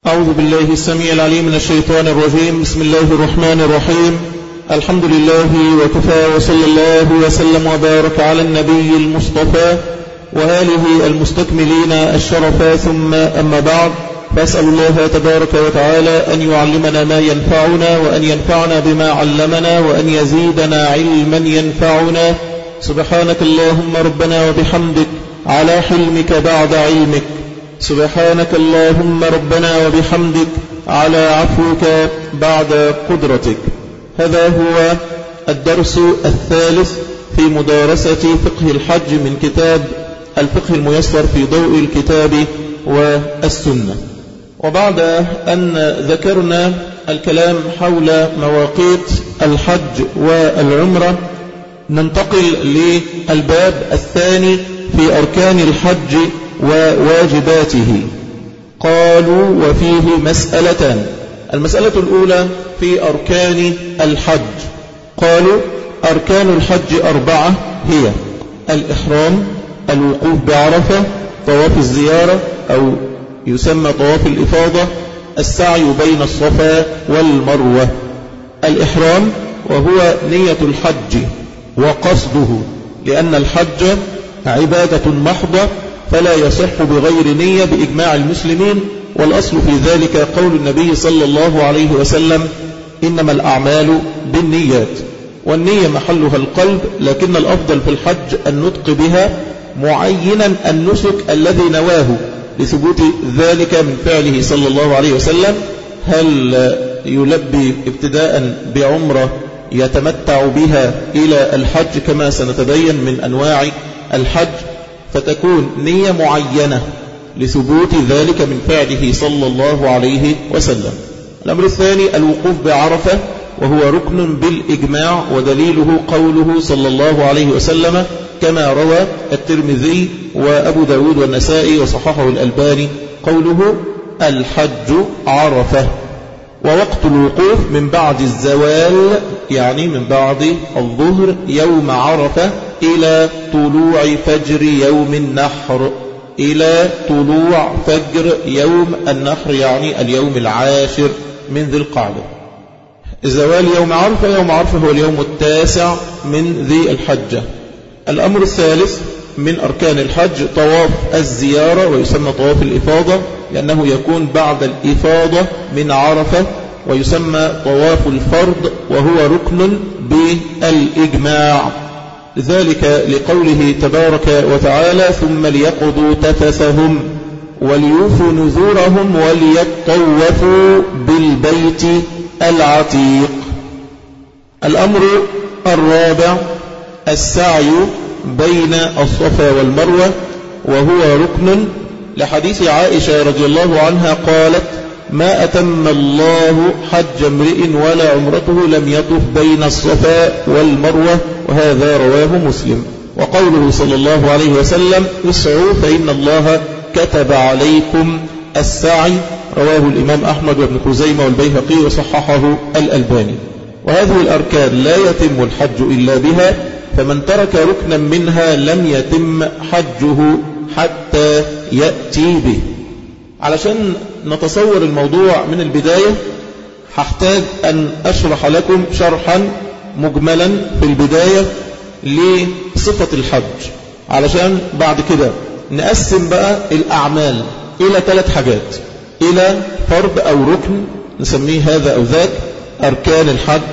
أعوذ بالله السميع العليم من الشيطان الرجيم بسم الله الرحمن الرحيم الحمد لله وكفى وصلى الله وسلم وبارك على النبي المصطفى وآله المستكملين الشرفا ثم أما بعد فأسأل الله تبارك وتعالى أن يعلمنا ما ينفعنا وأن ينفعنا بما علمنا وأن يزيدنا علما ينفعنا سبحانك اللهم ربنا وبحمدك على حلمك بعد علمك سبحانك اللهم ربنا وبحمدك على عفوك بعد قدرتك هذا هو الدرس الثالث في مدارسة فقه الحج من كتاب الفقه الميسر في ضوء الكتاب والسنة وبعد أن ذكرنا الكلام حول مواقيت الحج والعمرة ننتقل للباب الثاني في أركان الحج وواجباته قالوا وفيه مسألتان المسألة الأولى في أركان الحج قالوا أركان الحج أربعة هي الإحرام الوقوف بعرفة طواف الزيارة أو يسمى طواف الإفاضة السعي بين الصفا والمروة الإحرام وهو نية الحج وقصده لأن الحج عبادة محضة فلا يصح بغير نية بإجماع المسلمين والأصل في ذلك قول النبي صلى الله عليه وسلم إنما الأعمال بالنيات والنية محلها القلب لكن الأفضل في الحج النطق بها معينا النسك الذي نواه لثبوت ذلك من فعله صلى الله عليه وسلم هل يلبي ابتداء بعمرة يتمتع بها إلى الحج كما سنتبين من أنواع الحج فتكون نية معينة لثبوت ذلك من فعله صلى الله عليه وسلم الأمر الثاني الوقوف بعرفة وهو ركن بالإجماع ودليله قوله صلى الله عليه وسلم كما روى الترمذي وأبو داود والنسائي وصححه الألباني قوله الحج عرفة ووقت الوقوف من بعد الزوال يعني من بعد الظهر يوم عرفة إلى طلوع فجر يوم النحر إلى طلوع فجر يوم النحر يعني اليوم العاشر من ذي القعدة زوال يوم عرفة يوم عرفة هو اليوم التاسع من ذي الحجة الأمر الثالث من أركان الحج طواف الزيارة ويسمى طواف الإفاضة لأنه يكون بعد الإفاضة من عرفة ويسمى طواف الفرض وهو ركن بالإجماع ذلك لقوله تبارك وتعالى ثم ليقضوا تفثهم وليوفوا نذورهم وليطوفوا بالبيت العتيق الأمر الرابع السعي بين الصفا والمروة وهو ركن لحديث عائشة رضي الله عنها قالت ما أتم الله حج امرئ ولا عمرته لم يطف بين الصفا والمروة وهذا رواه مسلم وقوله صلى الله عليه وسلم اسعوا فإن الله كتب عليكم السعي رواه الإمام أحمد وابن خزيمة والبيهقي وصححه الألباني وهذه الأركان لا يتم الحج إلا بها فمن ترك ركنا منها لم يتم حجه حتى يأتي به علشان نتصور الموضوع من البداية هحتاج أن أشرح لكم شرحا مجملا في البداية لصفة الحج علشان بعد كده نقسم بقى الأعمال إلى ثلاث حاجات إلى فرض أو ركن نسميه هذا أو ذاك أركان الحج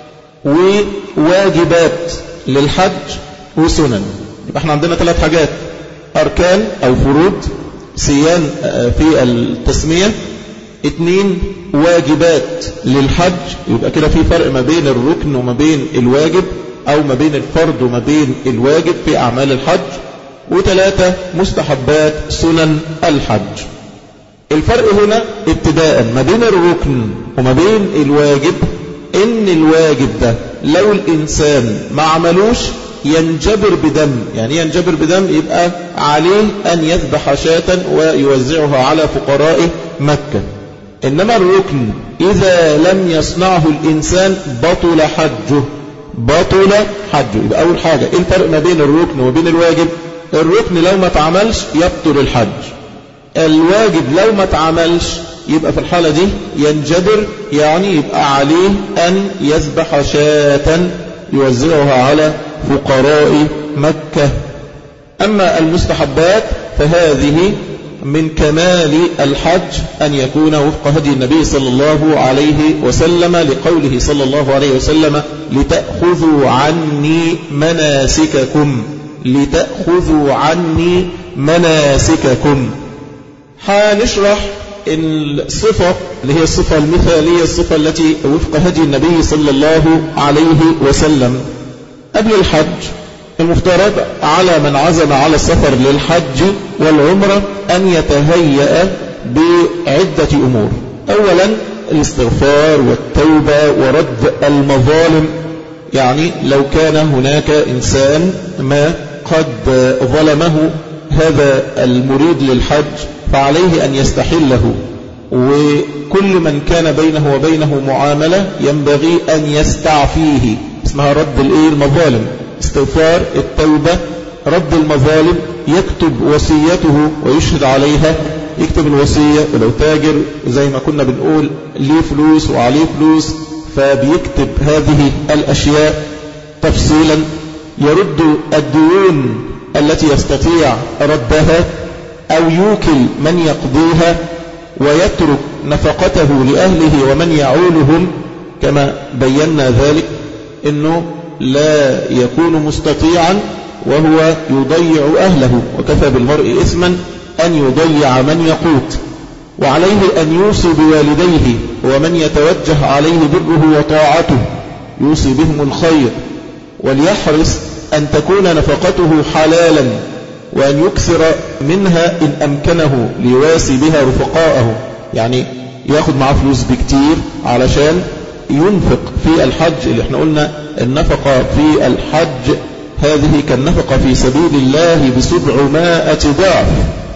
وواجبات للحج وسنن يبقى احنا عندنا ثلاث حاجات أركان أو فروض سيان في التسمية اثنين واجبات للحج يبقى كده في فرق ما بين الركن وما بين الواجب أو ما بين الفرض وما بين الواجب في أعمال الحج وثلاثة مستحبات سنن الحج الفرق هنا ابتداء ما بين الركن وما بين الواجب ان الواجب ده لو الانسان ما عملوش ينجبر بدم يعني ينجبر بدم يبقى عليه ان يذبح شاة ويوزعها على فقراء مكة انما الركن اذا لم يصنعه الانسان بطل حجه بطل حجه يبقى اول حاجة ايه الفرق ما بين الركن وبين الواجب الركن لو ما تعملش يبطل الحج الواجب لو ما تعملش يبقى في الحالة دي ينجبر يعني يبقى عليه أن يذبح شاة يوزعها على فقراء مكة أما المستحبات فهذه من كمال الحج أن يكون وفق هدي النبي صلى الله عليه وسلم لقوله صلى الله عليه وسلم لتأخذوا عني مناسككم لتأخذوا عني مناسككم هنشرح الصفة اللي هي الصفة المثالية الصفة التي وفق هدي النبي صلى الله عليه وسلم قبل الحج المفترض على من عزم على السفر للحج والعمرة أن يتهيأ بعدة أمور أولا الاستغفار والتوبة ورد المظالم يعني لو كان هناك إنسان ما قد ظلمه هذا المريد للحج فعليه أن يستحله وكل من كان بينه وبينه معاملة ينبغي أن يستعفيه اسمها رد المظالم استغفار التوبة رد المظالم يكتب وصيته ويشهد عليها يكتب الوصية ولو تاجر زي ما كنا بنقول ليه فلوس وعليه فلوس فبيكتب هذه الأشياء تفصيلا يرد الديون التي يستطيع ردها أو يوكل من يقضيها ويترك نفقته لأهله ومن يعولهم كما بينا ذلك أنه لا يكون مستطيعا وهو يضيع أهله وكفى بالمرء إثما أن يضيع من يقوت وعليه أن يوصي بوالديه ومن يتوجه عليه بره وطاعته يوصي بهم الخير وليحرص أن تكون نفقته حلالا وأن يكثر منها إن أمكنه ليواسي بها رفقاءه يعني ياخد معاه فلوس بكتير علشان ينفق في الحج اللي احنا قلنا النفقة في الحج هذه كالنفقة في سبيل الله بسبعمائة ضعف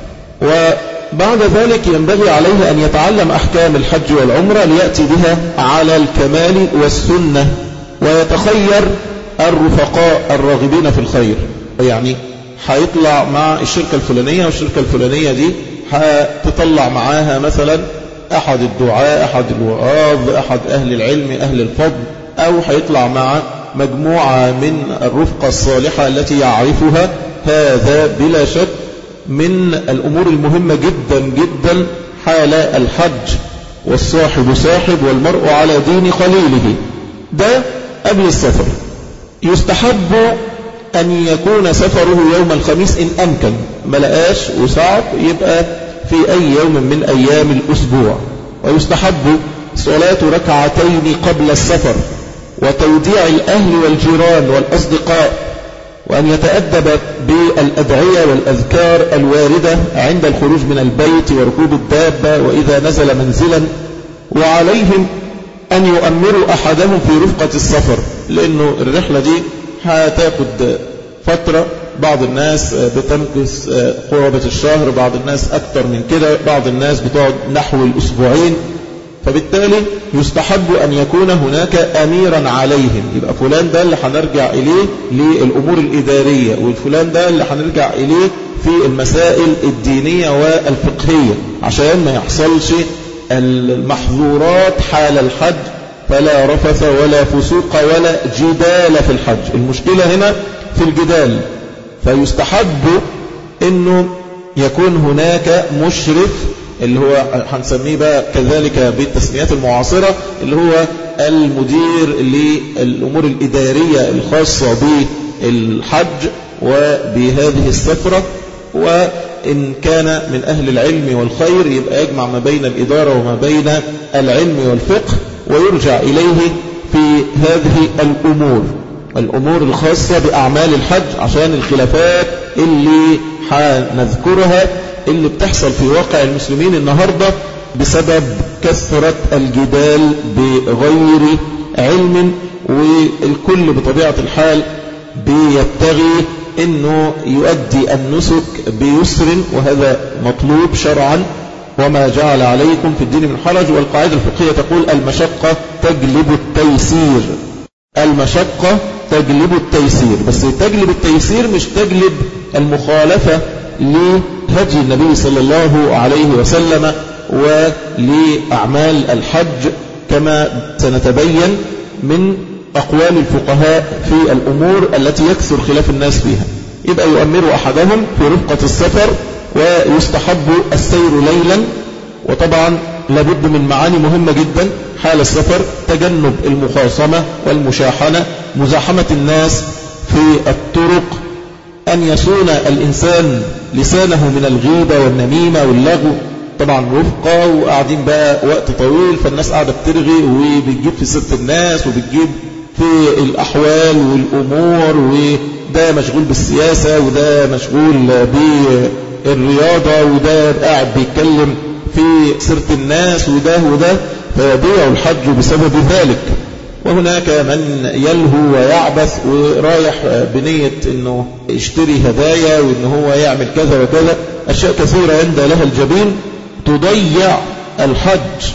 وبعد ذلك ينبغي عليه أن يتعلم أحكام الحج والعمرة ليأتي بها على الكمال والسنة ويتخير الرفقاء الراغبين في الخير يعني هيطلع مع الشركة الفلانية والشركة الفلانية دي هتطلع معاها مثلا أحد الدعاء أحد الوعاظ أحد أهل العلم أهل الفضل أو هيطلع مع مجموعة من الرفقة الصالحة التي يعرفها هذا بلا شك من الأمور المهمة جدا جدا حال الحج والصاحب صاحب والمرء على دين خليله ده قبل السفر يستحب أن يكون سفره يوم الخميس إن أمكن ملقاش وصعب يبقى في أي يوم من أيام الأسبوع ويستحب صلاة ركعتين قبل السفر وتوديع الأهل والجيران والأصدقاء وأن يتأدب بالأدعية والأذكار الواردة عند الخروج من البيت وركوب الدابة وإذا نزل منزلا وعليهم أن يؤمروا أحدهم في رفقة السفر لأنه الرحلة دي هتاخد فترة بعض الناس بتمكث قرابة الشهر بعض الناس أكثر من كده بعض الناس بتقعد نحو الأسبوعين فبالتالي يستحب أن يكون هناك أميرا عليهم يبقى فلان ده اللي هنرجع إليه للأمور الإدارية والفلان ده اللي هنرجع إليه في المسائل الدينية والفقهية عشان ما يحصلش المحظورات حال الحج فلا رفث ولا فسوق ولا جدال في الحج المشكلة هنا في الجدال فيستحب أنه يكون هناك مشرف اللي هو هنسميه بقى كذلك بالتسميات المعاصرة اللي هو المدير للأمور الإدارية الخاصة بالحج وبهذه السفرة وإن كان من أهل العلم والخير يبقى يجمع ما بين الإدارة وما بين العلم والفقه ويرجع إليه في هذه الأمور الأمور الخاصة بأعمال الحج عشان الخلافات اللي هنذكرها اللي بتحصل في واقع المسلمين النهاردة بسبب كثرة الجدال بغير علم والكل بطبيعة الحال بيبتغي انه يؤدي النسك بيسر وهذا مطلوب شرعا وما جعل عليكم في الدين من حرج والقاعدة الفقهية تقول المشقة تجلب التيسير المشقة تجلب التيسير بس تجلب التيسير مش تجلب المخالفة لهدي النبي صلى الله عليه وسلم ولأعمال الحج كما سنتبين من أقوال الفقهاء في الأمور التي يكثر خلاف الناس فيها يبقى يؤمر أحدهم في رفقة السفر ويستحب السير ليلا وطبعا لابد من معاني مهمة جدا حال السفر تجنب المخاصمة والمشاحنة مزاحمة الناس في الطرق أن يصون الإنسان لسانه من الغيبة والنميمة واللغو طبعا رفقة وقاعدين بقى وقت طويل فالناس قاعدة بترغي وبتجيب في سيرة الناس وبتجيب في الأحوال والأمور وده مشغول بالسياسة وده مشغول بالرياضة وده قاعد بيتكلم في سيرة الناس وده وده فيضيع الحج بسبب ذلك وهناك من يلهو ويعبث ورايح بنية انه يشتري هدايا وان هو يعمل كذا وكذا اشياء كثيرة عند لها الجبين تضيع الحج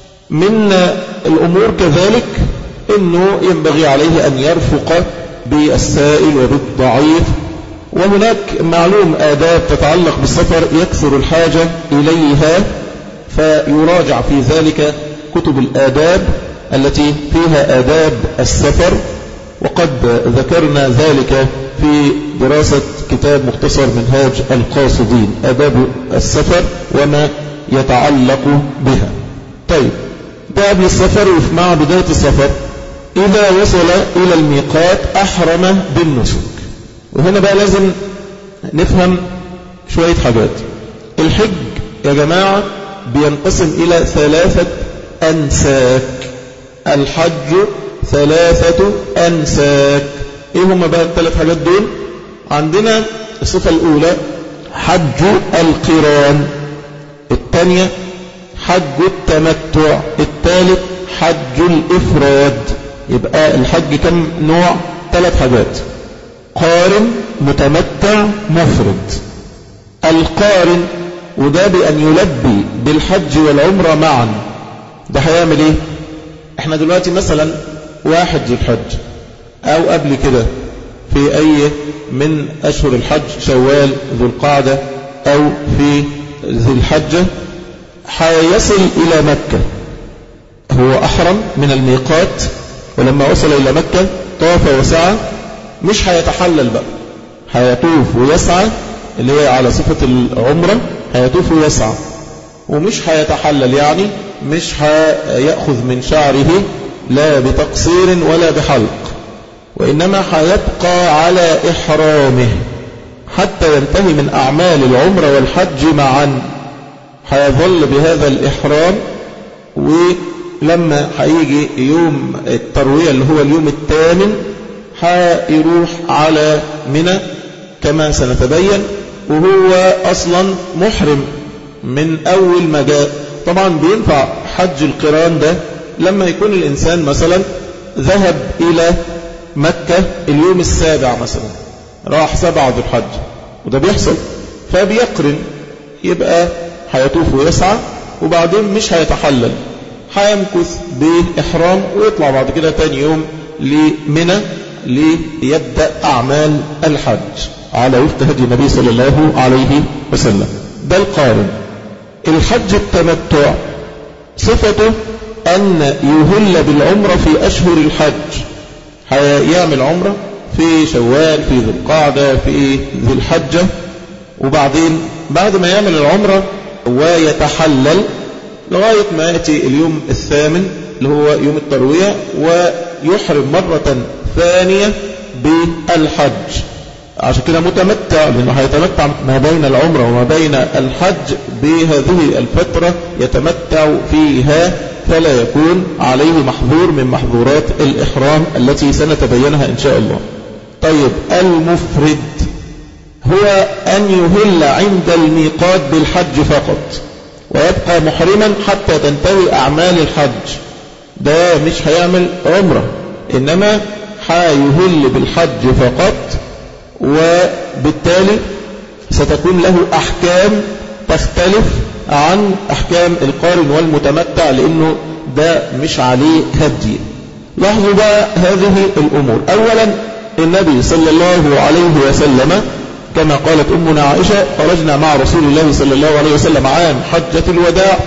من الامور كذلك انه ينبغي عليه ان يرفق بالسائل وبالضعيف وهناك معلوم آداب تتعلق بالسفر يكثر الحاجة إليها فيراجع في ذلك كتب الآداب التي فيها آداب السفر وقد ذكرنا ذلك في دراسة كتاب مختصر منهاج القاصدين آداب السفر وما يتعلق بها طيب ده قبل السفر ومع بداية السفر إذا وصل إلى الميقات أحرم بالنسك وهنا بقى لازم نفهم شوية حاجات الحج يا جماعة بينقسم إلى ثلاثة أنساك الحج ثلاثة أنساك إيه هم بقى الثلاث حاجات دول عندنا الصفة الأولى حج القران الثانية حج التمتع الثالث حج الإفراد يبقى الحج كم نوع ثلاث حاجات قارن متمتع مفرد القارن وده بأن يلبي بالحج والعمرة معا ده هيعمل ايه احنا دلوقتي مثلا واحد ذو الحج او قبل كده في اي من اشهر الحج شوال ذو القعدة او في ذي الحجة هيصل الى مكة هو احرم من الميقات ولما وصل الى مكة طاف وسعى مش هيتحلل بقى هيطوف ويسعى اللي هي على صفة العمرة هيطوف ويسعى ومش هيتحلل يعني مش هيأخذ من شعره لا بتقصير ولا بحلق وإنما هيبقى على إحرامه حتى ينتهي من أعمال العمرة والحج معا هيظل بهذا الإحرام ولما هيجي يوم التروية اللي هو اليوم الثامن هيروح على منى كما سنتبين وهو أصلا محرم من أول ما جاء طبعا بينفع حج القران ده لما يكون الإنسان مثلا ذهب إلى مكة اليوم السابع مثلا راح سبعة ذو الحج وده بيحصل فبيقرن يبقى هيطوف ويسعى وبعدين مش هيتحلل هيمكث بإحرام ويطلع بعد كده تاني يوم لمنى ليبدأ أعمال الحج على وفق هدي النبي صلى الله عليه وسلم ده القارن الحج التمتع صفته أن يهل بالعمرة في أشهر الحج هيعمل عمرة في شوال في ذي القعدة في ذي الحجة وبعدين بعد ما يعمل العمرة ويتحلل لغاية ما يأتي اليوم الثامن اللي هو يوم التروية ويحرم مرة ثانية بالحج عشان كده متمتع لأنه هيتمتع ما بين العمرة وما بين الحج بهذه الفترة يتمتع فيها فلا يكون عليه محظور من محظورات الإحرام التي سنتبينها إن شاء الله طيب المفرد هو أن يهل عند الميقات بالحج فقط ويبقى محرما حتى تنتهي أعمال الحج ده مش هيعمل عمرة إنما هيهل بالحج فقط وبالتالي ستكون له أحكام تختلف عن أحكام القارن والمتمتع لأنه ده مش عليه هدي لاحظوا بقى هذه الأمور أولا النبي صلى الله عليه وسلم كما قالت أمنا عائشة خرجنا مع رسول الله صلى الله عليه وسلم عام حجة الوداع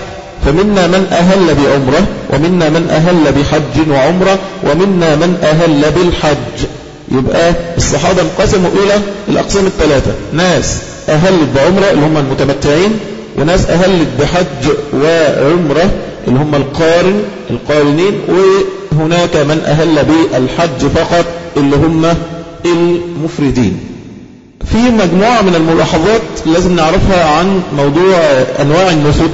فمنا من أهل بعمرة ومنا من أهل بحج وعمرة ومنا من أهل بالحج يبقى الصحابة انقسموا إلى الأقسام الثلاثة ناس أهلت بعمرة اللي هم المتمتعين وناس أهلت بحج وعمرة اللي هم القارن القارنين وهناك من أهل بالحج فقط اللي هم المفردين في مجموعة من الملاحظات لازم نعرفها عن موضوع أنواع النسك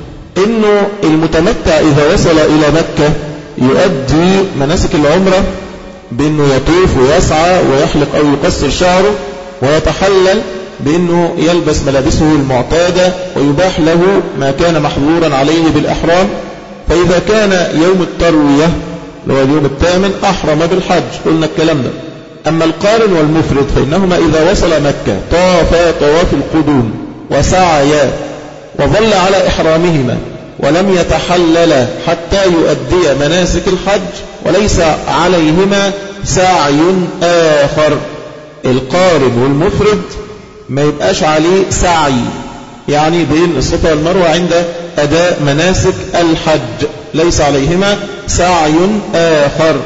إنه المتمتع إذا وصل إلى مكة يؤدي مناسك العمرة بأنه يطوف ويسعى ويحلق أو يقصر شعره ويتحلل بأنه يلبس ملابسه المعتادة ويباح له ما كان محظورا عليه بالإحرام فإذا كان يوم التروية اللي هو اليوم الثامن أحرم بالحج قلنا الكلام ده أما القارن والمفرد فإنهما إذا وصل مكة طافا طواف القدوم وسعيا وظل على إحرامهما ولم يتحلل حتى يؤدي مناسك الحج وليس عليهما سعي آخر القارن والمفرد ما يبقاش عليه سعي يعني بين الصفا والمروة عند أداء مناسك الحج ليس عليهما سعي آخر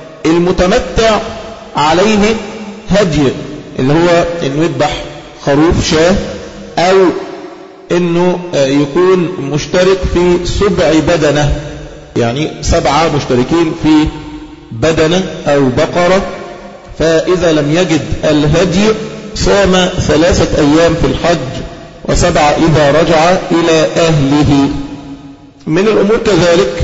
المتمتع عليه هدي اللي هو انه يذبح خروف شاه او انه يكون مشترك في سبع بدنة يعني سبعة مشتركين في بدنة او بقرة فاذا لم يجد الهدي صام ثلاثة ايام في الحج وسبعة اذا رجع الى اهله من الامور كذلك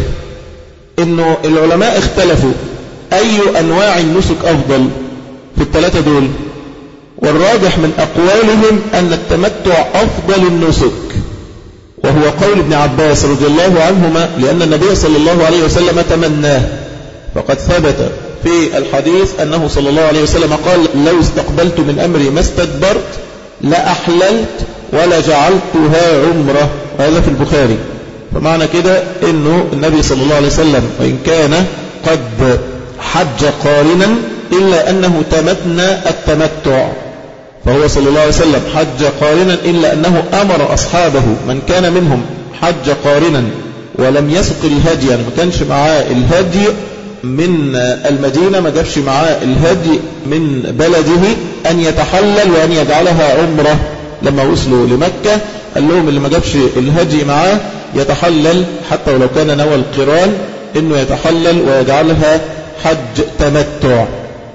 انه العلماء اختلفوا أي أنواع النسك أفضل في الثلاثة دول والراجح من أقوالهم أن التمتع أفضل النسك وهو قول ابن عباس رضي الله عنهما لأن النبي صلى الله عليه وسلم تمناه فقد ثبت في الحديث أنه صلى الله عليه وسلم قال لو استقبلت من أمري ما استدبرت لأحللت ولا جعلتها عمرة هذا في البخاري فمعنى كده أنه النبي صلى الله عليه وسلم وإن كان قد حج قارنا إلا أنه تمتنى التمتع فهو صلى الله عليه وسلم حج قارنا إلا أنه أمر أصحابه من كان منهم حج قارنا ولم يسق الهدي يعني ما كانش معاه الهدي من المدينة ما جابش معاه الهدي من بلده أن يتحلل وأن يجعلها عمرة لما وصلوا لمكة قال لهم اللي ما جابش الهدي معاه يتحلل حتى ولو كان نوى القران انه يتحلل ويجعلها حج تمتع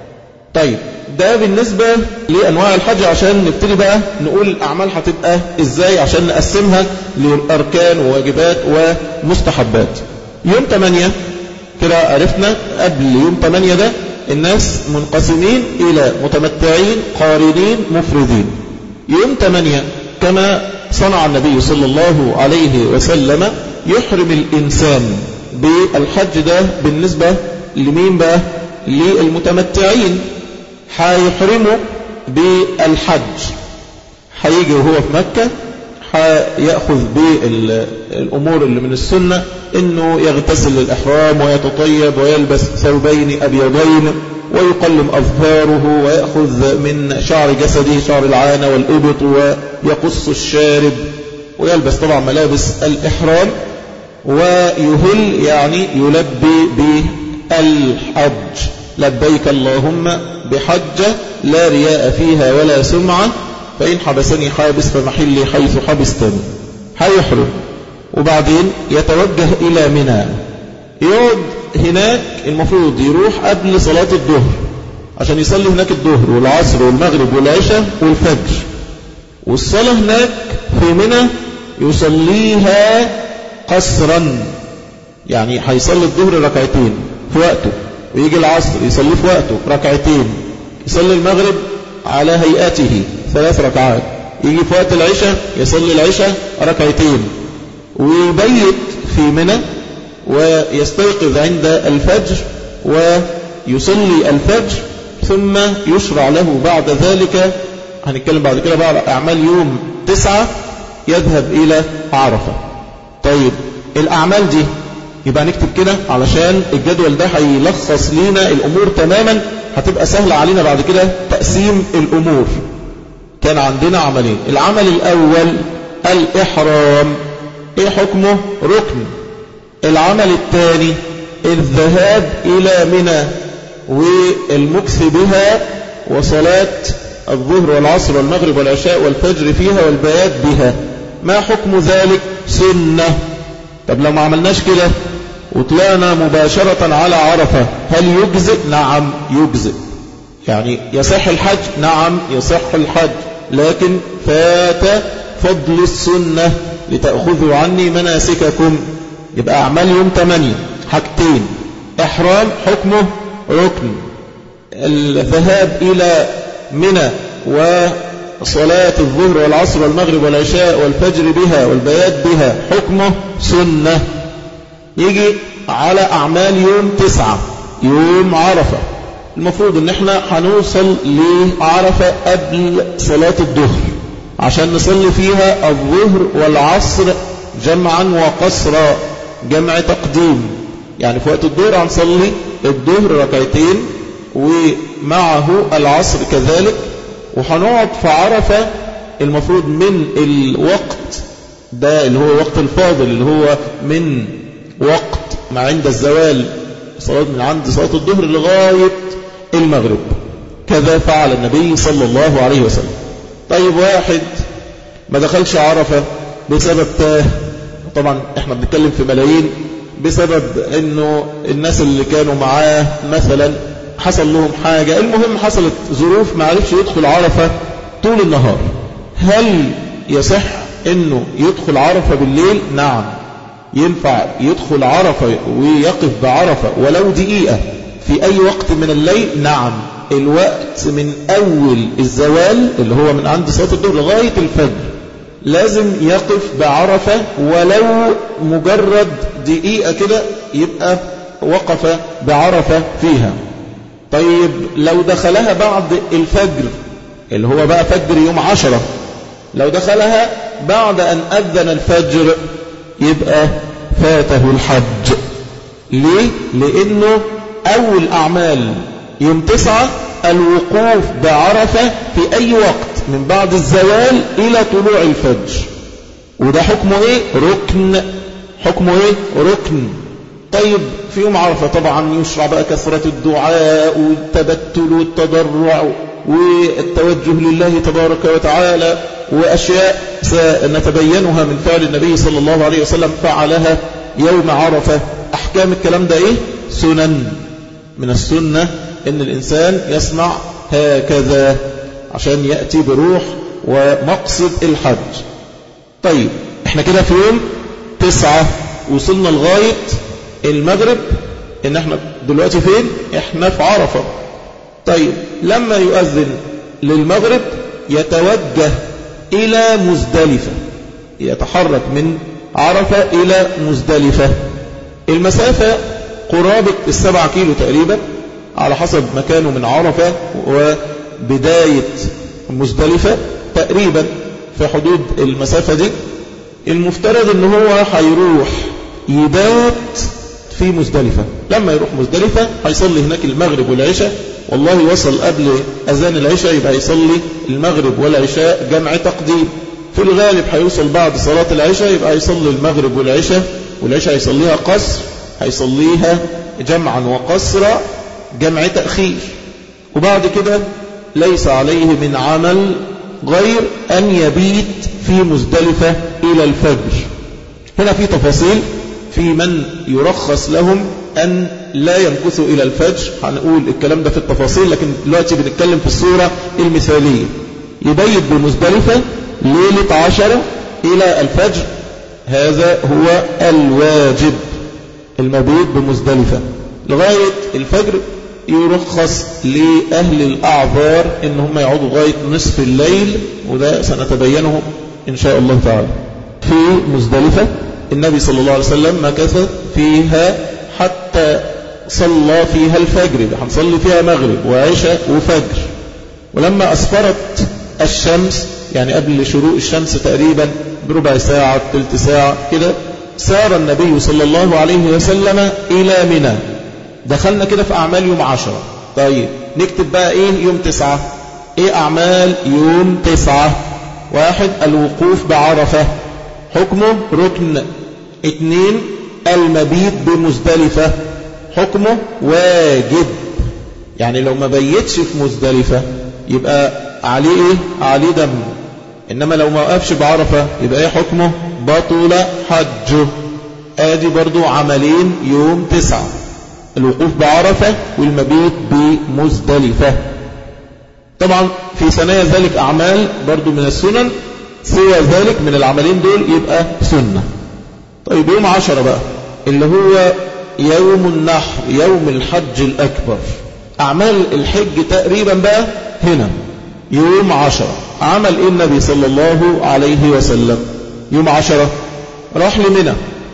طيب ده بالنسبة لأنواع الحج عشان نبتدي بقى نقول الأعمال هتبقى إزاي عشان نقسمها لأركان وواجبات ومستحبات يوم 8 كده عرفنا قبل يوم 8 ده الناس منقسمين إلى متمتعين قارنين مفردين يوم 8 كما صنع النبي صلى الله عليه وسلم يحرم الإنسان بالحج ده بالنسبة لمين بقى للمتمتعين هيحرموا بالحج هيجي وهو في مكة هيأخذ بالأمور اللي من السنة انه يغتسل للإحرام ويتطيب ويلبس ثوبين أبيضين ويقلم أظفاره ويأخذ من شعر جسده شعر العانة والإبط ويقص الشارب ويلبس طبعا ملابس الإحرام ويهل يعني يلبي بالحج لبيك اللهم بحجة لا رياء فيها ولا سمعة فإن حبسني حابس فمحلي حيث حبستني هيحرم وبعدين يتوجه إلى منى يقعد هناك المفروض يروح قبل صلاة الظهر عشان يصلي هناك الظهر والعصر والمغرب والعشاء والفجر والصلاة هناك في منى يصليها قصرا يعني هيصلي الظهر ركعتين في وقته ويجي العصر يصلي في وقته ركعتين يصلي المغرب على هيئته ثلاث ركعات يجي في وقت العشاء يصلي العشاء ركعتين ويبيت في منى ويستيقظ عند الفجر ويصلي الفجر ثم يشرع له بعد ذلك هنتكلم بعد كده بقى أعمال يوم تسعة يذهب إلى عرفة طيب الأعمال دي يبقى نكتب كده علشان الجدول ده هيلخص لينا الأمور تماما هتبقى سهلة علينا بعد كده تقسيم الأمور كان عندنا عملين العمل الأول الإحرام ايه حكمه ركن العمل الثاني الذهاب إلى منى والمكث بها وصلاة الظهر والعصر والمغرب والعشاء والفجر فيها والبيات بها ما حكم ذلك سنة طب لو ما عملناش كده وطلعنا مباشرة على عرفة هل يجزئ نعم يجزئ يعني يصح الحج نعم يصح الحج لكن فات فضل السنة لتأخذوا عني مناسككم يبقى أعمال يوم 8 حاجتين إحرام حكمه ركن الذهاب إلى منى وصلاة الظهر والعصر والمغرب والعشاء والفجر بها والبيات بها حكمه سنة يجي على أعمال يوم تسعة يوم عرفة المفروض ان احنا هنوصل لعرفة قبل صلاة الظهر عشان نصلي فيها الظهر والعصر جمعا وقصرا جمع تقديم يعني في وقت الظهر هنصلي الظهر ركعتين ومعه العصر كذلك وهنقعد في عرفة المفروض من الوقت ده اللي هو وقت الفاضل اللي هو من وقت ما عند الزوال صلاة من عند صلاة الظهر لغاية المغرب كذا فعل النبي صلى الله عليه وسلم طيب واحد ما دخلش عرفة بسبب تاه طبعا احنا بنتكلم في ملايين بسبب انه الناس اللي كانوا معاه مثلا حصل لهم حاجة المهم حصلت ظروف ما عرفش يدخل عرفة طول النهار هل يصح انه يدخل عرفة بالليل نعم ينفع يدخل عرفة ويقف بعرفة ولو دقيقة في أي وقت من الليل نعم الوقت من أول الزوال اللي هو من عند صلاة الظهر لغاية الفجر لازم يقف بعرفة ولو مجرد دقيقة كده يبقى وقف بعرفة فيها طيب لو دخلها بعد الفجر اللي هو بقى فجر يوم عشرة لو دخلها بعد أن أذن الفجر يبقى فاته الحج ليه؟ لأنه أول أعمال يوم تسعة الوقوف بعرفة في أي وقت من بعد الزوال إلى طلوع الفجر وده حكمه إيه؟ ركن حكمه إيه؟ ركن طيب في يوم عرفة طبعا يشرع بقى كثرة الدعاء والتبتل والتضرع والتوجه لله تبارك وتعالى وأشياء سنتبينها من فعل النبي صلى الله عليه وسلم فعلها يوم عرفة أحكام الكلام ده إيه؟ سنن من السنة أن الإنسان يصنع هكذا عشان يأتي بروح ومقصد الحج طيب احنا كده في يوم تسعة وصلنا لغاية المغرب ان احنا دلوقتي فين احنا في عرفة طيب لما يؤذن للمغرب يتوجه إلى مزدلفة يتحرك من عرفة إلى مزدلفة المسافة قرابة السبع كيلو تقريبا على حسب مكانه من عرفة وبداية مزدلفة تقريبا في حدود المسافة دي المفترض ان هو هيروح يبات في مزدلفة لما يروح مزدلفة هيصلي هناك المغرب والعشاء والله وصل قبل أذان العشاء يبقى يصلي المغرب والعشاء جمع تقديم في الغالب هيوصل بعد صلاة العشاء يبقى يصلي المغرب والعشاء والعشاء هيصليها قصر هيصليها جمعا وقصرا جمع تأخير وبعد كده ليس عليه من عمل غير أن يبيت في مزدلفة إلى الفجر هنا في تفاصيل في من يرخص لهم أن لا يمكثوا إلى الفجر هنقول الكلام ده في التفاصيل لكن دلوقتي بنتكلم في الصورة المثالية يبيت بمزدلفة ليلة عشرة إلى الفجر هذا هو الواجب المبيت بمزدلفة لغاية الفجر يرخص لأهل الأعذار إن هم يقعدوا لغاية نصف الليل وده سنتبينه إن شاء الله تعالى في مزدلفة النبي صلى الله عليه وسلم مكث فيها حتى صلى فيها الفجر هنصلي فيها مغرب وعشاء وفجر ولما أسفرت الشمس يعني قبل شروق الشمس تقريبا بربع ساعة ثلث ساعة كده سار النبي صلى الله عليه وسلم إلى منى دخلنا كده في أعمال يوم عشرة طيب نكتب بقى إيه يوم تسعة إيه أعمال يوم تسعة واحد الوقوف بعرفة حكمه ركن اتنين المبيت بمزدلفة حكمه واجب يعني لو ما بيتش في مزدلفة يبقى عليه ايه عليه دم انما لو ما وقفش بعرفة يبقى ايه حكمه بطل حجه ادي برضو عملين يوم تسعة الوقوف بعرفة والمبيت بمزدلفة طبعا في ثنايا ذلك أعمال برضو من السنن سوى ذلك من العملين دول يبقى سنة طيب يوم عشرة بقى اللي هو يوم النحر يوم الحج الأكبر أعمال الحج تقريبا بقى هنا يوم عشرة عمل إيه النبي صلى الله عليه وسلم يوم عشرة راح لمنى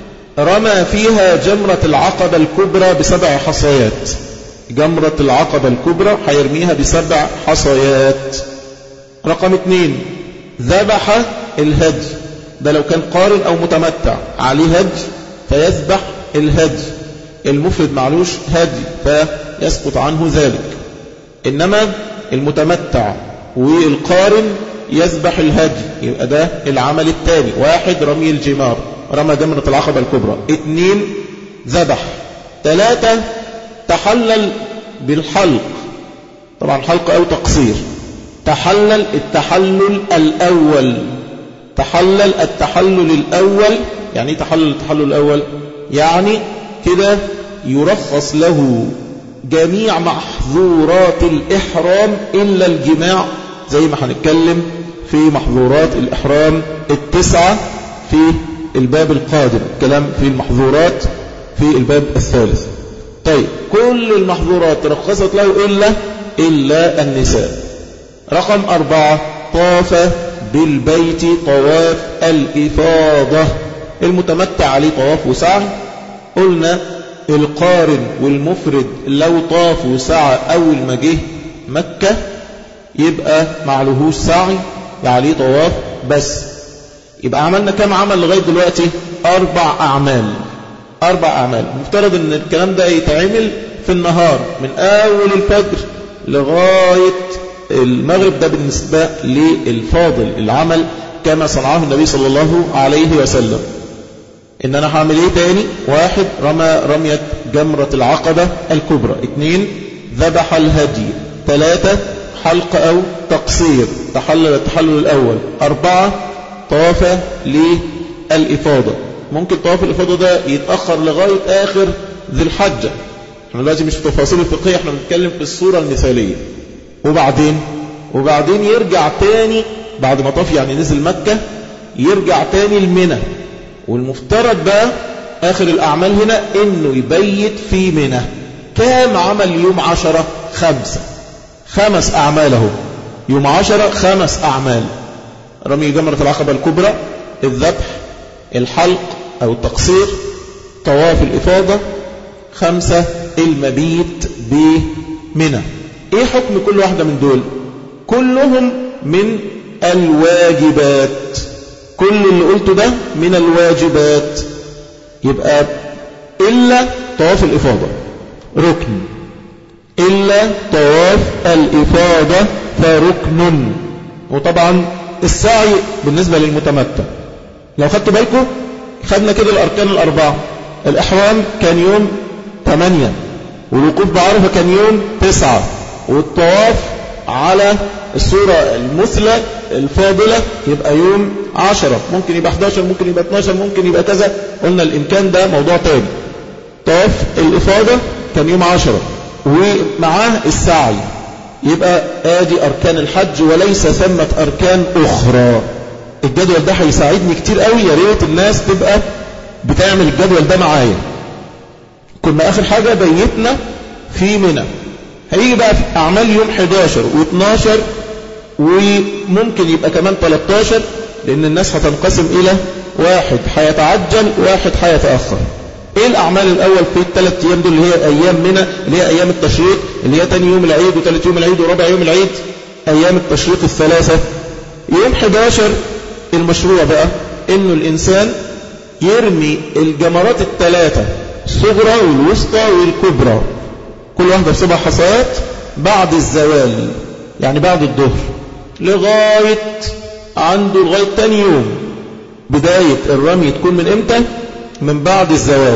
رمى فيها جمرة العقبة الكبرى بسبع حصيات جمرة العقبة الكبرى حيرميها بسبع حصيات رقم اثنين ذبح الهدي ده لو كان قارن أو متمتع عليه هدي فيذبح الهدي المفرد معلوش هدي فيسقط عنه ذلك إنما المتمتع والقارن يذبح الهدي يبقى ده العمل الثاني واحد رمي الجمار رمى جمرة العقبة الكبرى اثنين ذبح ثلاثة تحلل بالحلق طبعا حلق أو تقصير تحلل التحلل الأول تحلل التحلل الأول يعني ايه تحلل التحلل الأول يعني كده يرخص له جميع محظورات الإحرام إلا الجماع زي ما هنتكلم في محظورات الإحرام التسعة في الباب القادم كلام في المحظورات في الباب الثالث طيب كل المحظورات رخصت له إلا إلا النساء رقم أربعة طاف بالبيت طواف الإفاضة المتمتع عليه طواف وسعي قلنا القارن والمفرد لو طاف وسعى أول ما جه مكة يبقى معلهوش سعي عليه طواف بس يبقى عملنا كم عمل لغاية دلوقتي أربع أعمال أربع أعمال مفترض أن الكلام ده يتعمل في النهار من أول الفجر لغاية المغرب ده بالنسبة للفاضل العمل كما صنعه النبي صلى الله عليه وسلم إن أنا هعمل إيه تاني واحد رمى رمية جمرة العقبة الكبرى اثنين ذبح الهدي ثلاثة حلق أو تقصير تحلل التحلل الأول أربعة طواف للإفاضة ممكن طواف الإفاضة ده يتأخر لغاية آخر ذي الحجة احنا دلوقتي مش في تفاصيل الفقهية احنا بنتكلم في الصورة المثالية وبعدين وبعدين يرجع تاني بعد ما طاف يعني نزل مكة يرجع تاني المنى والمفترض بقى آخر الأعمال هنا إنه يبيت في منى كام عمل يوم عشرة خمسة خمس أعمال اهو يوم عشرة خمس أعمال رمي جمرة العقبة الكبرى الذبح الحلق أو التقصير طواف الإفاضة خمسة المبيت بمنى إيه حكم كل واحدة من دول كلهم من الواجبات كل اللي قلته ده من الواجبات يبقى إلا طواف الإفاضة ركن إلا طواف الإفاضة فركن وطبعا السعي بالنسبة للمتمتع لو خدتوا بالكم خدنا كده الأركان الأربعة الإحرام كان يوم 8 والوقوف بعرفة كان يوم 9 والطواف على الصورة المثلى الفاضلة يبقى يوم 10 ممكن يبقى 11 ممكن يبقى 12 ممكن يبقى كذا قلنا الإمكان ده موضوع تاني طواف الإفاضة كان يوم 10 ومعاه السعي يبقى ادي اركان الحج وليس ثمة اركان اخرى الجدول ده هيساعدني كتير قوي يا ريت الناس تبقى بتعمل الجدول ده معايا كنا اخر حاجة بيتنا في منى هيجي بقى في اعمال يوم 11 و12 وممكن يبقى كمان 13 لان الناس هتنقسم الى واحد هيتعجل واحد هيتأخر ايه الاعمال الاول في الثلاث ايام دول اللي هي ايام منى اللي هي ايام التشريق اللي هي تاني يوم العيد وثالث يوم العيد ورابع يوم العيد ايام التشريق الثلاثة يوم 11 المشروع بقى انه الانسان يرمي الجمرات الثلاثة الصغرى والوسطى والكبرى كل واحدة بسبع حصيات بعد الزوال يعني بعد الظهر لغاية عنده لغاية تاني يوم بداية الرمي تكون من امتى من بعد الزوال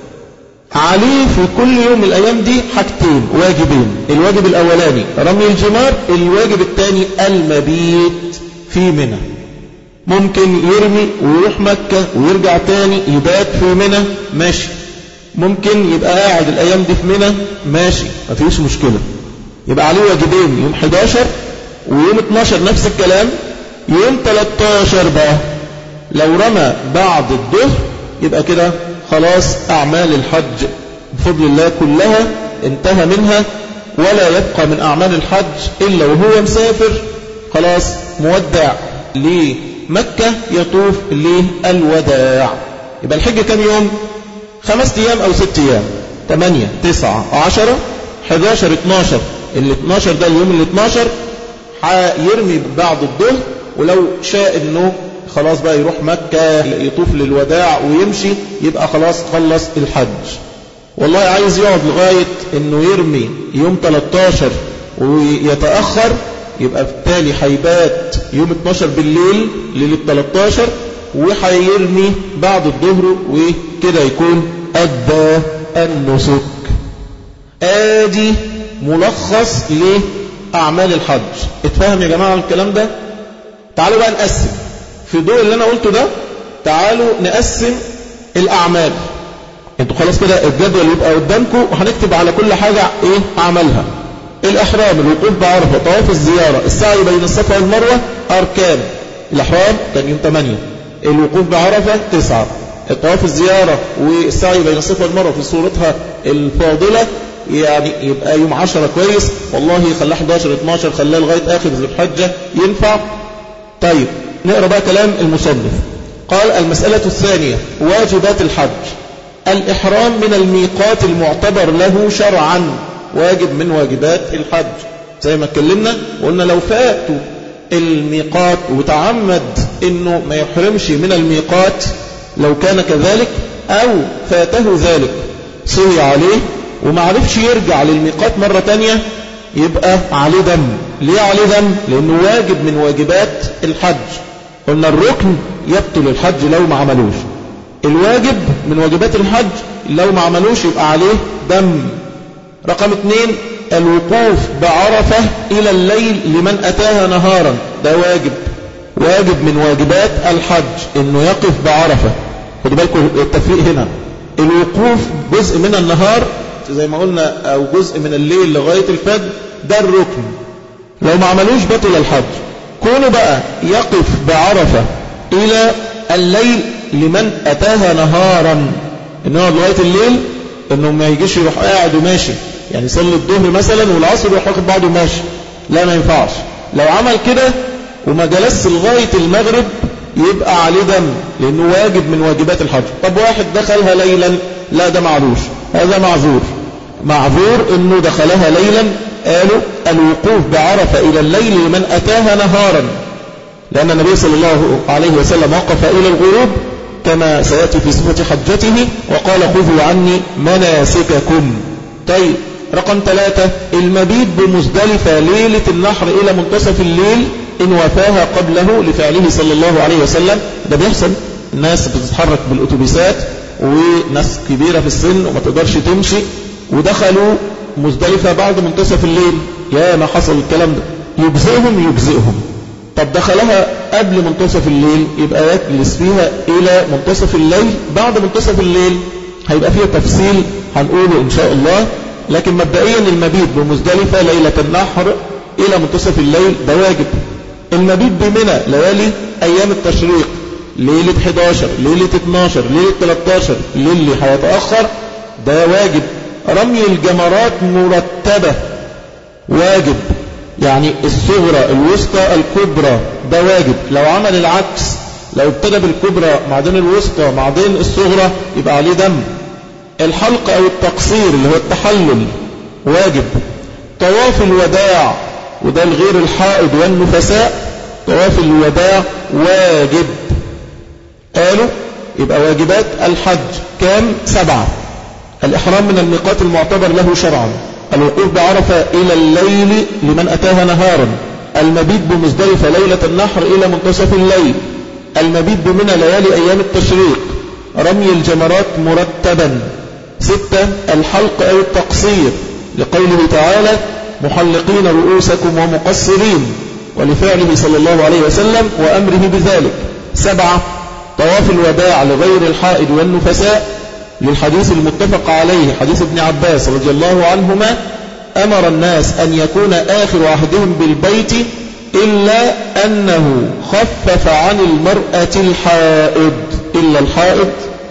عليه في كل يوم من الأيام دي حاجتين واجبين الواجب الأولاني رمي الجمار الواجب الثاني المبيت في منى ممكن يرمي ويروح مكة ويرجع تاني يبات في منى ماشي ممكن يبقى قاعد الأيام دي في منى ماشي مفيش مشكلة يبقى عليه واجبين يوم 11 ويوم 12 نفس الكلام يوم 13 بقى لو رمى بعد الظهر يبقى كده خلاص أعمال الحج بفضل الله كلها انتهى منها ولا يبقى من أعمال الحج إلا وهو مسافر خلاص مودع لمكة يطوف للوداع يبقى الحج كم يوم خمس أيام أو ست أيام ثمانية تسعة عشرة 11 12 ال 12 ده اليوم ال 12 هيرمي بعد الظهر ولو شاء انه خلاص بقى يروح مكة يطوف للوداع ويمشي يبقى خلاص خلص الحج والله عايز يقعد لغاية انه يرمي يوم 13 ويتأخر يبقى بالتالي هيبات يوم 12 بالليل ليلة 13 وهيرمي بعد الظهر وكده يكون أدى النسك آدي ملخص لأعمال الحج اتفهم يا جماعة الكلام ده تعالوا بقى نقسم في الدور اللي أنا قلته ده تعالوا نقسم الأعمال انتوا خلاص كده الجدول يبقى قدامكم وهنكتب على كل حاجة ايه عملها الإحرام الوقوف بعرفة طواف الزيارة السعي بين الصفا والمروة أركان الإحرام كان يوم 8 الوقوف بعرفة 9 الطواف الزيارة والسعي بين الصفا والمروة في صورتها الفاضلة يعني يبقى يوم 10 كويس والله خلاه 11 12 خلاه لغاية آخر ذي الحجة ينفع طيب نقرأ بقى كلام المصنف قال المسألة الثانية واجبات الحج الإحرام من الميقات المعتبر له شرعا واجب من واجبات الحج زي ما اتكلمنا وقلنا لو فاتوا الميقات وتعمد انه ما يحرمش من الميقات لو كان كذلك او فاته ذلك صلي عليه وما عرفش يرجع للميقات مرة تانية يبقى عليه دم ليه عليه دم لانه واجب من واجبات الحج قلنا الركن يبطل الحج لو ما عملوش الواجب من واجبات الحج لو ما عملوش يبقى عليه دم رقم اثنين الوقوف بعرفة إلى الليل لمن أتاها نهارا ده واجب واجب من واجبات الحج انه يقف بعرفة خدوا بالكم التفريق هنا الوقوف جزء من النهار زي ما قلنا او جزء من الليل لغاية الفجر ده الركن لو ما عملوش بطل الحج كونه بقى يقف بعرفة الى الليل لمن اتاها نهارا انه لغاية الليل انه ما يجيش يروح قاعد وماشي يعني يصلي الظهر مثلا والعصر يروح واخد بعضه ماشي لا ما ينفعش لو عمل كده وما جلس لغاية المغرب يبقى عليه دم لأنه واجب من واجبات الحج طب واحد دخلها ليلا لا ده معذور هذا معذور معذور انه دخلها ليلا قالوا الوقوف بعرفة إلى الليل لمن أتاها نهارا لأن النبي صلى الله عليه وسلم وقف إلى الغروب كما سيأتي في صفة حجته وقال خذوا عني مناسككم طيب رقم ثلاثة المبيت بمزدلفة ليلة النحر إلى منتصف الليل إن وفاها قبله لفعله صلى الله عليه وسلم ده بيحصل الناس بتتحرك بالأتوبيسات وناس كبيرة في السن وما تقدرش تمشي ودخلوا مزدلفة بعد منتصف الليل يا ما حصل الكلام ده يجزئهم يجزئهم طب دخلها قبل منتصف الليل يبقى يجلس فيها إلى منتصف الليل بعد منتصف الليل هيبقى فيها تفصيل هنقوله إن شاء الله لكن مبدئيا المبيت بمزدلفة ليلة النحر إلى منتصف الليل ده واجب المبيت بمنى ليالي أيام التشريق ليلة 11 ليلة 12 ليلة 13 للي هيتأخر ده واجب رمي الجمرات مرتبة واجب يعني الصغرى الوسطى الكبرى ده واجب لو عمل العكس لو ابتدى بالكبرى بعدين الوسطى بعدين الصغرى يبقى عليه دم الحلق أو التقصير اللي هو التحلل واجب طواف الوداع وده الغير الحائض والنفساء طواف الوداع واجب قالوا يبقى واجبات الحج كام سبعة الإحرام من الميقات المعتبر له شرعا الوقوف بعرفة إلى الليل لمن أتاها نهارا المبيت بمزدلفة ليلة النحر إلى منتصف الليل المبيت بمنى ليالي أيام التشريق رمي الجمرات مرتبا ستة الحلق أو التقصير لقوله تعالى محلقين رؤوسكم ومقصرين ولفعله صلى الله عليه وسلم وأمره بذلك سبعة طواف الوداع لغير الحائد والنفساء للحديث المتفق عليه حديث ابن عباس رضي الله عنهما أمر الناس أن يكون آخر عهدهم بالبيت إلا أنه خفف عن المرأة الحائض إلا الحائض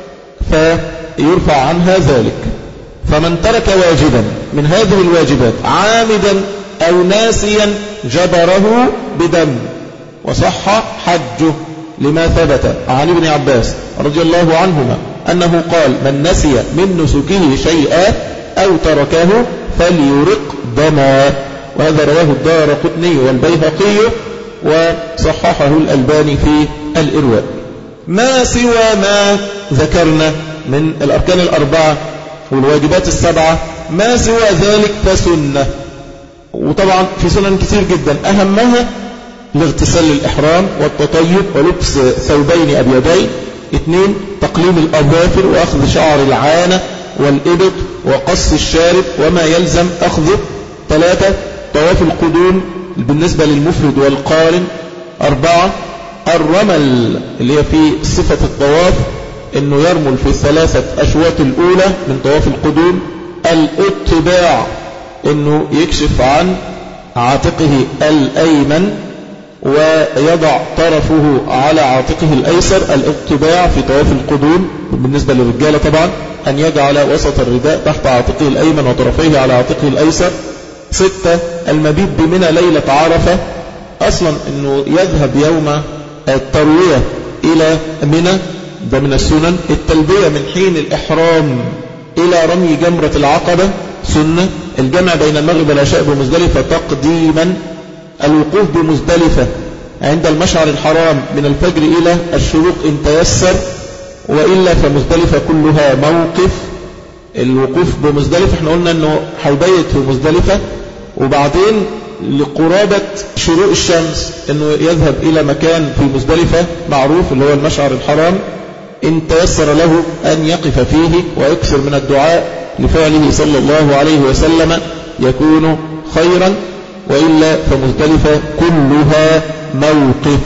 فيرفع عنها ذلك فمن ترك واجبا من هذه الواجبات عامدا أو ناسيا جبره بدم وصح حجه لما ثبت عن ابن عباس رضي الله عنهما أنه قال من نسي من نسكه شيئا أو تركه فليرق دما وهذا رواه الدار قطني والبيهقي وصححه الألباني في الإرواء ما سوى ما ذكرنا من الأركان الأربعة والواجبات السبعة ما سوى ذلك فسنة وطبعا في سنن كثير جدا أهمها لاغتسال الإحرام والتطيب ولبس ثوبين أبيضين اثنين تقليم الأظافر وأخذ شعر العانة والإبط وقص الشارب وما يلزم أخذه ثلاثة طواف القدوم بالنسبة للمفرد والقارن أربعة الرمل اللي هي في صفة الطواف انه يرمل في الثلاثة اشواط الاولى من طواف القدوم الاتباع انه يكشف عن عاتقه الايمن ويضع طرفه على عاتقه الايسر الاتباع في طواف القدوم بالنسبة للرجالة طبعا ان يجعل وسط الرداء تحت عاتقه الايمن وطرفيه على عاتقه الايسر ستة المبيت بمنى ليلة عرفة اصلا انه يذهب يوم التروية الى منى ده من السنن التلبية من حين الإحرام إلى رمي جمرة العقبة سنة الجمع بين المغرب والعشاء بمزدلفة تقديما الوقوف بمزدلفة عند المشعر الحرام من الفجر إلى الشروق إن تيسر وإلا فمزدلفة كلها موقف الوقوف بمزدلفة احنا قلنا انه هيبيت في مزدلفة وبعدين لقرابة شروق الشمس انه يذهب الى مكان في مزدلفة معروف اللي هو المشعر الحرام إن تيسر له أن يقف فيه ويكثر من الدعاء لفعله صلى الله عليه وسلم يكون خيرا وإلا فمزدلفة كلها موقف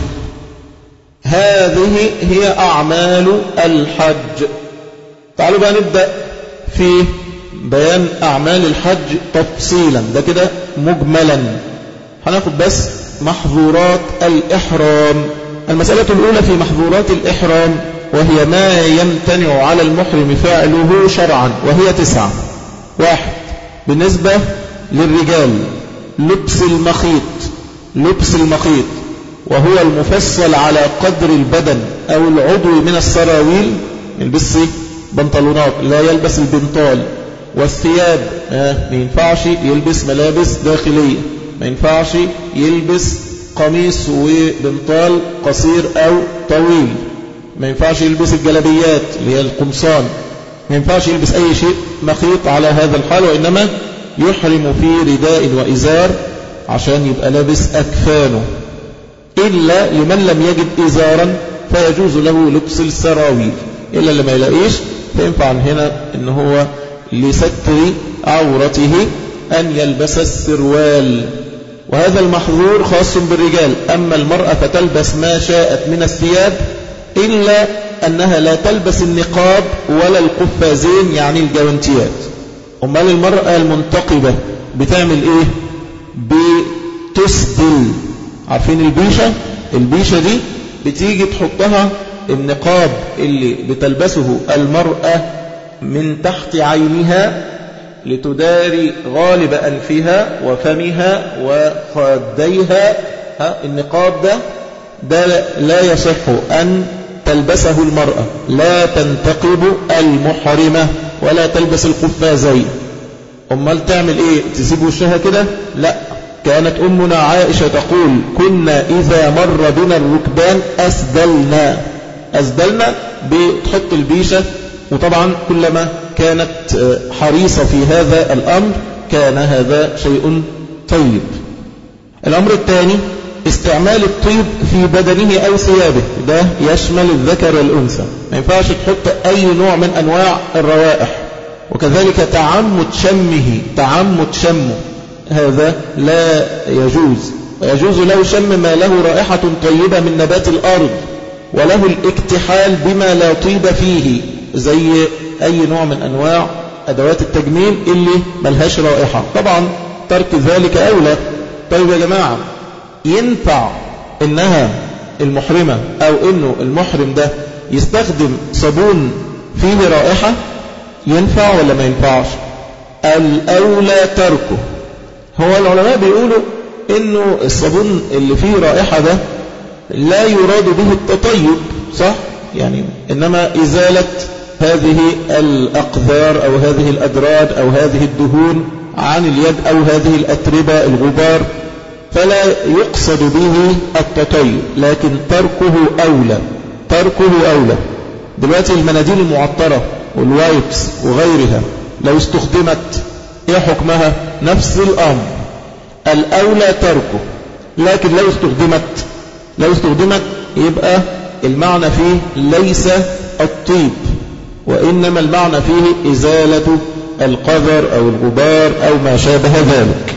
هذه هي أعمال الحج تعالوا بقى نبدأ في بيان أعمال الحج تفصيلا ده كده مجملا هناخد بس محظورات الإحرام المسألة الأولى في محظورات الإحرام وهي ما يمتنع على المحرم فعله شرعا وهي تسعة واحد بالنسبة للرجال لبس المخيط لبس المخيط وهو المفصل على قدر البدن أو العضو من السراويل يلبس بنطلونات لا يلبس البنطال والثياب آه ما ينفعش يلبس ملابس داخلية ما ينفعش يلبس قميص وبنطال قصير أو طويل ما ينفعش يلبس الجلبيات اللي هي القمصان ما ينفعش يلبس أي شيء مخيط على هذا الحال وإنما يحرم في رداء وإزار عشان يبقى لابس أكفانه إلا لمن لم يجد إزارا فيجوز له لبس السراويل إلا لما يلاقيش فينفع هنا إن هو لستر عورته أن يلبس السروال وهذا المحظور خاص بالرجال أما المرأة فتلبس ما شاءت من الثياب إلا أنها لا تلبس النقاب ولا القفازين يعني الجوانتيات أمال المرأة المنتقبة بتعمل إيه بتسدل عارفين البيشة البيشة دي بتيجي تحطها النقاب اللي بتلبسه المرأة من تحت عينها لتداري غالب أنفها وفمها وخديها النقاب ده ده لا يصح أن تلبسه المرأة لا تنتقب المحرمة ولا تلبس القفازين أمال تعمل إيه تسيب وشها كده لا كانت أمنا عائشة تقول كنا إذا مر بنا الركبان أسدلنا أسدلنا بتحط البيشة وطبعا كلما كانت حريصة في هذا الأمر كان هذا شيء طيب الأمر الثاني استعمال الطيب في بدنه أو ثيابه ده يشمل الذكر والأنثى ما ينفعش تحط أي نوع من أنواع الروائح وكذلك تعمد شمه تعمد شمه هذا لا يجوز ويجوز له شم ما له رائحة طيبة من نبات الأرض وله الاكتحال بما لا طيب فيه زي أي نوع من أنواع أدوات التجميل اللي ملهاش رائحة طبعا ترك ذلك أولى طيب يا جماعة ينفع إنها المحرمة أو إنه المحرم ده يستخدم صابون فيه رائحة ينفع ولا ما ينفعش الأولى تركه هو العلماء بيقولوا إنه الصابون اللي فيه رائحة ده لا يراد به التطيب صح يعني إنما إزالة هذه الأقذار أو هذه الأدراد أو هذه الدهون عن اليد أو هذه الأتربة الغبار فلا يقصد به التطيب لكن تركه أولى تركه أولى دلوقتي المناديل المعطرة والوايبس وغيرها لو استخدمت ايه حكمها نفس الأمر الأولى تركه لكن لو استخدمت لو استخدمت يبقى المعنى فيه ليس الطيب وإنما المعنى فيه إزالة القذر أو الغبار أو ما شابه ذلك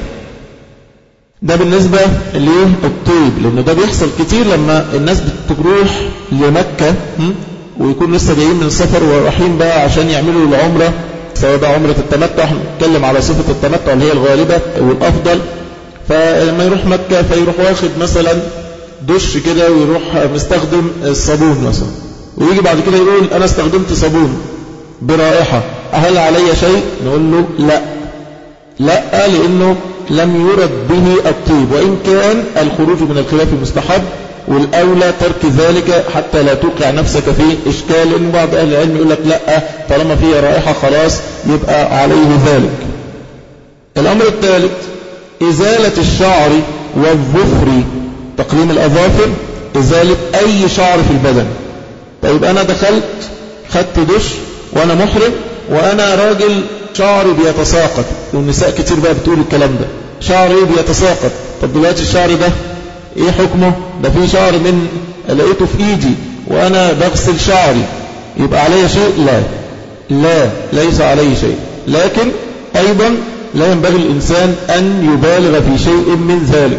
ده بالنسبة للطيب لأنه ده بيحصل كتير لما الناس بتروح لمكة ويكون لسه جايين من السفر ورايحين بقى عشان يعملوا العمرة سواء بقى عمرة التمتع نتكلم على صفة التمتع اللي هي الغالبة والأفضل فلما يروح مكة فيروح واخد مثلا دش كده ويروح مستخدم الصابون مثلا ويجي بعد كده يقول أنا استخدمت صابون برائحة هل علي شيء نقول له لا لا لأنه لم يرد به الطيب وإن كان الخروج من الخلاف مستحب والأولى ترك ذلك حتى لا توقع نفسك في إشكال لأن بعض أهل العلم يقول لك لا طالما فيها رائحة خلاص يبقى عليه ذلك الأمر الثالث إزالة الشعر والظفر تقليم الأظافر إزالة أي شعر في البدن طيب أنا دخلت خدت دش وأنا محرم وأنا راجل شعري بيتساقط والنساء كتير بقى بتقول الكلام ده شعري بيتساقط طب دلوقتي الشعر ده ايه حكمه ده في شعر من لقيته في ايدي وانا بغسل شعري يبقى علي شيء لا لا ليس علي شيء لكن ايضا لا ينبغي الانسان ان يبالغ في شيء من ذلك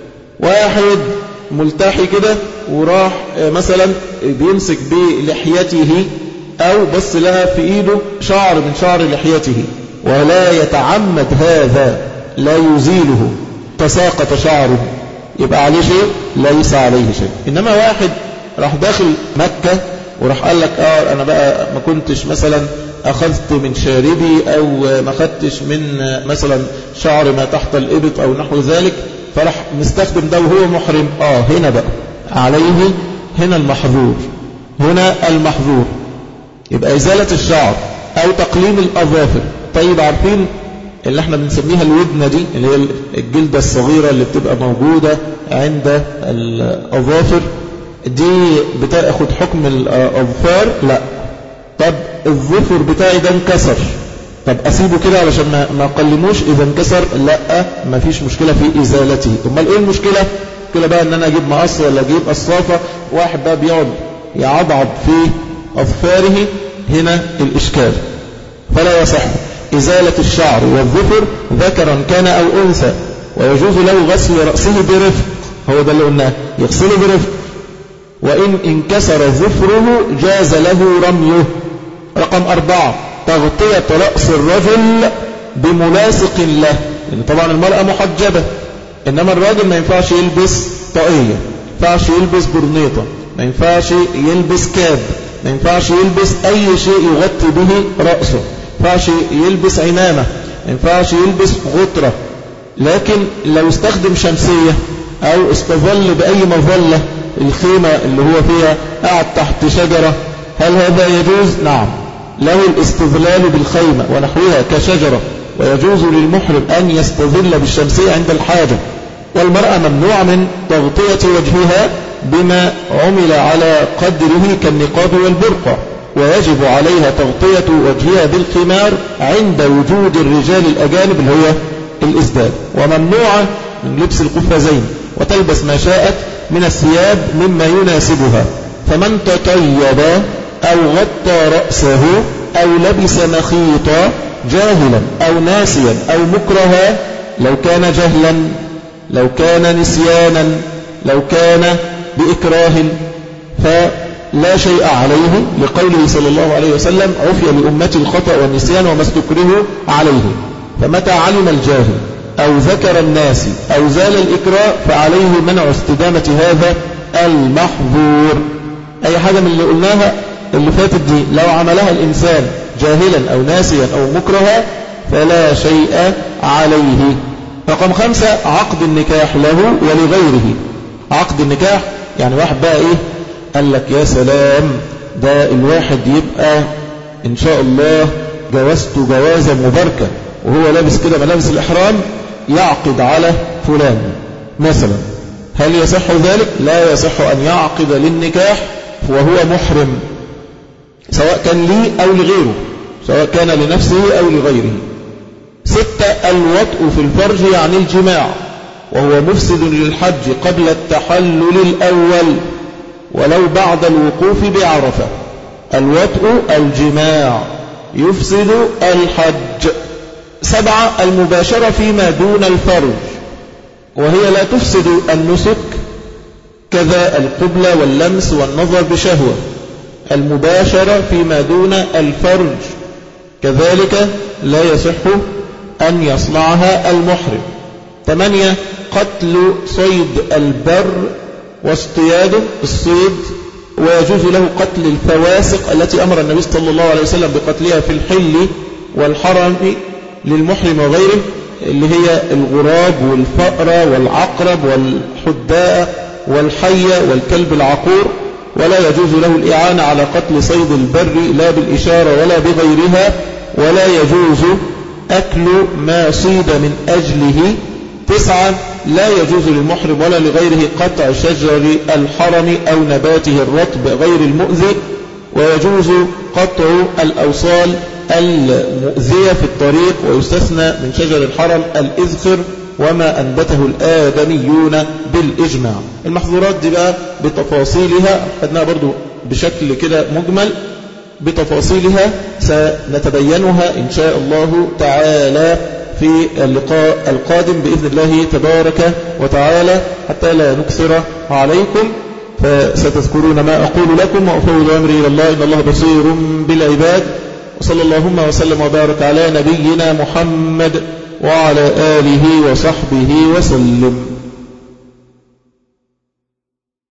واحد ملتحي كده وراح مثلا بيمسك بلحيته أو بص لها في إيده شعر من شعر لحيته ولا يتعمد هذا لا يزيله تساقط شعره يبقى عليه شيء ليس عليه شيء إنما واحد راح داخل مكة وراح قال لك آه أنا بقى ما كنتش مثلا أخذت من شاربي أو ما أخذتش من مثلا شعر ما تحت الإبط أو نحو ذلك فراح مستخدم ده وهو محرم آه هنا بقى عليه هنا المحظور هنا المحظور يبقى إزالة الشعر أو تقليم الأظافر طيب عارفين اللي احنا بنسميها الودنة دي اللي هي الجلدة الصغيرة اللي بتبقى موجودة عند الأظافر دي بتاخد حكم الأظفار لا طب الظفر بتاعي ده انكسر طب أسيبه كده علشان ما ما أقلموش إذا انكسر لا ما فيش مشكلة في إزالته امال إيه المشكلة كده بقى إن أنا أجيب مقص ولا أجيب قصافة واحد بقى بيقعد يعضعض في أظفاره هنا الإشكال فلا يصح إزالة الشعر والظفر ذكرا كان أو أنثى ويجوز له غسل رأسه برفق هو ده اللي قلناه يغسله برفق وإن انكسر ظفره جاز له رميه رقم أربعة تغطية رأس الرجل بملاصق له لأن طبعا المرأة محجبة إنما الراجل ما ينفعش يلبس طاقية ما ينفعش يلبس برنيطة ما ينفعش يلبس كاب ما ينفعش يلبس أي شيء يغطي به رأسه ما ينفعش يلبس عمامة ما ينفعش يلبس غطرة لكن لو استخدم شمسية أو استظل بأي مظلة الخيمة اللي هو فيها قاعد تحت شجرة هل هذا يجوز؟ نعم له الاستظلال بالخيمة ونحوها كشجرة ويجوز للمحرم أن يستظل بالشمسية عند الحاجة والمرأة ممنوع من تغطية وجهها بما عمل على قدره كالنقاب والبرقع ويجب عليها تغطية وجهها بالخمار عند وجود الرجال الأجانب اللي هو الإسدال وممنوعة من لبس القفازين وتلبس ما شاءت من الثياب مما يناسبها فمن تطيب أو غطى رأسه أو لبس مخيطا جاهلا أو ناسيا أو مكرها لو كان جهلا لو كان نسيانا لو كان بإكراه فلا شيء عليه لقوله صلى الله عليه وسلم عفي لأمتي الخطأ والنسيان وما استكره عليه فمتى علم الجاهل أو ذكر الناس أو زال الإكراه فعليه منع استدامة هذا المحظور أي حاجة من اللي قلناها اللي فاتت دي لو عملها الإنسان جاهلا أو ناسيا أو مكرها فلا شيء عليه رقم خمسة عقد النكاح له ولغيره عقد النكاح يعني واحد بقى إيه قال لك يا سلام ده الواحد يبقى إن شاء الله جوزته جوازة مباركة وهو لابس كده ملابس الإحرام يعقد على فلان مثلا هل يصح ذلك؟ لا يصح أن يعقد للنكاح وهو محرم سواء كان لي أو لغيره سواء كان لنفسه أو لغيره ستة الوطء في الفرج يعني الجماع وهو مفسد للحج قبل التحلل الأول ولو بعد الوقوف بعرفة الوطء الجماع يفسد الحج سبعة المباشرة فيما دون الفرج وهي لا تفسد النسك كذا القبلة واللمس والنظر بشهوة المباشرة فيما دون الفرج كذلك لا يصح أن يصنعها المحرم ثمانية قتل صيد البر واصطياده الصيد ويجوز له قتل الفواسق التي أمر النبي صلى الله عليه وسلم بقتلها في الحل والحرم للمحرم وغيره اللي هي الغراب والفأرة والعقرب والحداء والحية والكلب العقور ولا يجوز له الإعانة على قتل صيد البر لا بالإشارة ولا بغيرها ولا يجوز أكل ما صيد من أجله تسعة لا يجوز للمحرم ولا لغيره قطع شجر الحرم أو نباته الرطب غير المؤذي ويجوز قطع الأوصال المؤذية في الطريق ويستثنى من شجر الحرم الإذخر وما أنبته الآدميون بالإجماع المحظورات دي بقى بتفاصيلها خدناها برضو بشكل كده مجمل بتفاصيلها سنتبينها إن شاء الله تعالى في اللقاء القادم بإذن الله تبارك وتعالى حتى لا نكثر عليكم فستذكرون ما أقول لكم وأفوض أمري إلى الله إن الله بصير بالعباد وصلى اللهم وسلم وبارك على نبينا محمد وعلى آله وصحبه وسلم